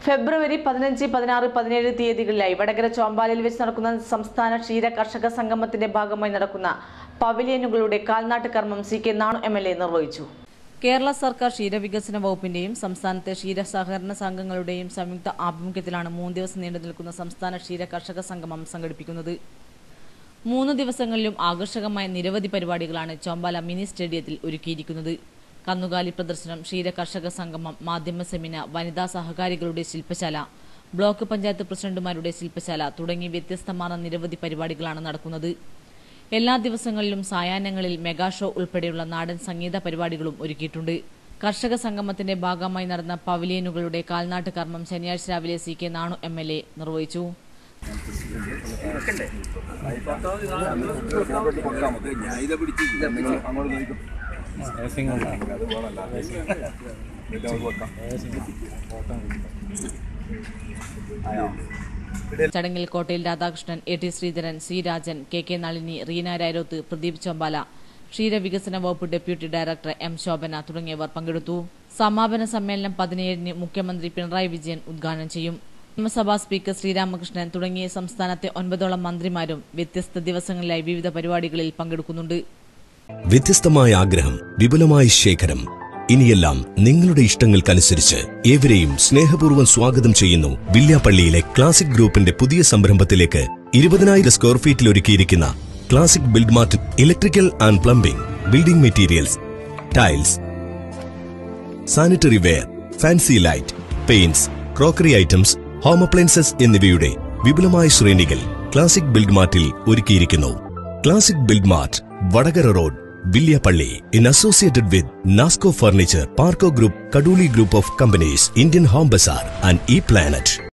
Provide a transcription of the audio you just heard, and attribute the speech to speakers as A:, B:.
A: ഫെബ്രുവരി പതിനഞ്ച് പതിനാറ് പതിനേഴ് തീയതികളിലായി വടകര ചോമ്പാലയിൽ വെച്ച് നടക്കുന്ന സംസ്ഥാന ക്ഷീര കർഷക സംഗമത്തിന്റെ ഭാഗമായി നടക്കുന്ന പവിലിയനുകളുടെ കാൽനാട്ട് കർമ്മം C K Nanu M L A നിർവഹിച്ചു കേരള സർക്കാർ ക്ഷീരവികസന വകുപ്പിന്റെയും സംസ്ഥാനത്തെ ക്ഷീര സഹകരണ സംഘങ്ങളുടെയും സംയുക്ത ആഭിമുഖ്യത്തിലാണ് മൂന്ന് ദിവസം നീണ്ടു നിൽക്കുന്ന സംസ്ഥാന ക്ഷീര കർഷക സംഗമം സംഘടിപ്പിക്കുന്നത് മൂന്ന് ദിവസങ്ങളിലും ആകർഷകമായ നിരവധി പരിപാടികളാണ് ചോമ്പാല മിനി സ്റ്റേഡിയത്തിൽ ഒരുക്കിയിരിക്കുന്നത് കന്നുകാലി പ്രദർശനം ക്ഷീര കർഷക സംഗമം മാധ്യമ സെമിനാർ വനിതാ സഹകാരികളുടെ ശില്പശാല ബ്ലോക്ക് പഞ്ചായത്ത് പ്രസിഡന്റുമാരുടെ ശില്പശാല തുടങ്ങി വ്യത്യസ്തമായ നിരവധി പരിപാടികളാണ് നടക്കുന്നത് എല്ലാ ദിവസങ്ങളിലും സായാഹ്നങ്ങളിൽ മെഗാ ഷോ ഉൾപ്പെടെയുള്ള നാടൻ സംഗീത പരിപാടികളും ഒരുക്കിയിട്ടുണ്ട് കർഷക സംഗമത്തിന്റെ ഭാഗമായി നടന്ന പവലിയനുകളുടെ കാൽനാട്ട് കർമ്മം ശനിയാഴ്ച രാവിലെ C K Nanu M L A നിർവഹിച്ചു
B: ഞാനിതാ പിടിച്ചു അങ്ങോട്ട് നോക്കും
A: ചടങ്ങിൽ കോട്ടയിൽ രാധാകൃഷ്ണൻ എ ടി ശ്രീധരൻ സി രാജൻ കെ കെ നളിനി റീന രാരോത്ത് പ്രദീപ് ചൊമ്പാല ക്ഷീരവികസന വകുപ്പ് ഡെപ്യൂട്ടി ഡയറക്ടർ എം ശോഭന തുടങ്ങിയവർ പങ്കെടുത്തു സമാപന സമ്മേളനം പതിനേഴിന് മുഖ്യമന്ത്രി പിണറായി വിജയൻ ഉദ്ഘാടനം ചെയ്യും നിയമസഭാ സ്പീക്കർ ശ്രീരാമകൃഷ്ണൻ തുടങ്ങിയ സംസ്ഥാനത്തെ ഒൻപതോളം മന്ത്രിമാരും വ്യത്യസ്ത ദിവസങ്ങളിലായി വിവിധ പരിപാടികളിൽ പങ്കെടുക്കുന്നുണ്ട്
C: വ്യത്യസ്തമായ ആഗ്രഹം വിപുലമായ ശേഖരം ഇനിയെല്ലാം നിങ്ങളുടെ ഇഷ്ടങ്ങൾക്കനുസരിച്ച് ഏവരെയും സ്നേഹപൂർവ്വം സ്വാഗതം ചെയ്യുന്നു വില്യാപ്പള്ളിയിലെ ക്ലാസിക് ഗ്രൂപ്പിന്റെ പുതിയ സംരംഭത്തിലേക്ക് ഇരുപതിനായിരം സ്ക്വയർ ഫീറ്റിൽ ഒരുക്കിയിരിക്കുന്ന classic build mart electrical and plumbing building materials tiles sanitary ware fancy light paints crockery items home appliances എന്നിവയുടെ വിപുലമായ ശ്രേണികൾ ക്ലാസിക് ബിൽഡ് മാർട്ടിൽ ഒരുക്കിയിരിക്കുന്നു classic build mart Vadakara road Villiappally in associated with Nasco furniture Parco group Kadooli group of companies Indian home bazaar and E planet